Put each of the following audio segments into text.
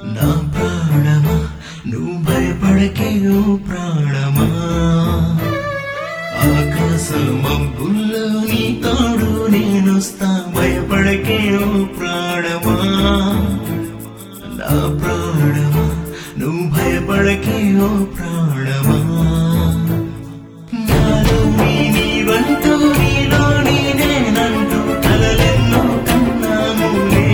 నా ప్రాణమా నువ్వు భయపడకే ఓ ప్రాణమా ఆకాశమబ్బుల్లో నీ తోడు నేనొస్తా భయపడకే ఓ ప్రాణమా నా ప్రాణమా నువ్వు భయపడకే ఓ ప్రాణమా నాలో నీ నీవంటూ నీలో నేనేనంటూ కలలెన్నో కన్నాములే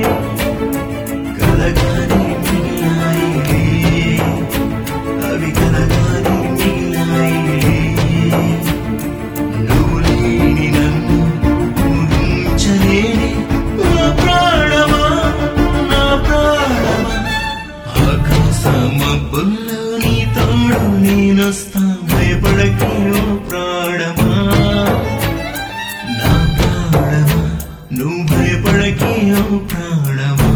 కలగానే మిగిలాయిలే అవి కలగానే మిగిలాయిలే నువ్వు లేని నన్ను ఊహించలేని నా ప్రాణమా నా ప్రాణమా ఆకాశమబ్బుల్లో నీ తోడు నేనొస్తా భయపడకే ఓ ప్రాణమా నా ప్రాణమా నువ్వు భయపడకే ఓ ప్రాణమా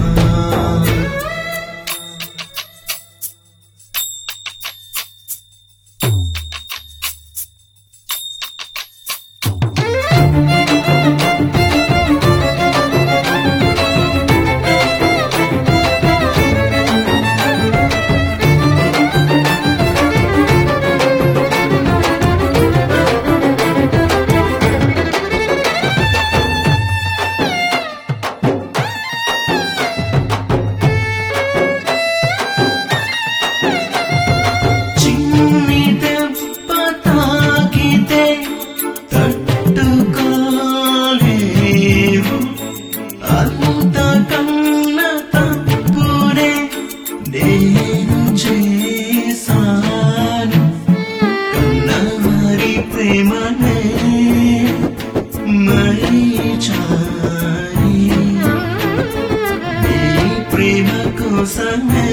చిన్ని దెబ్బ తాకితే తట్టుకోలేవు అంత కన్న తప్పునే నేను చేశాను కన్నవారి ప్రేమనే మరిచాయి నీ ప్రేమ కోసమే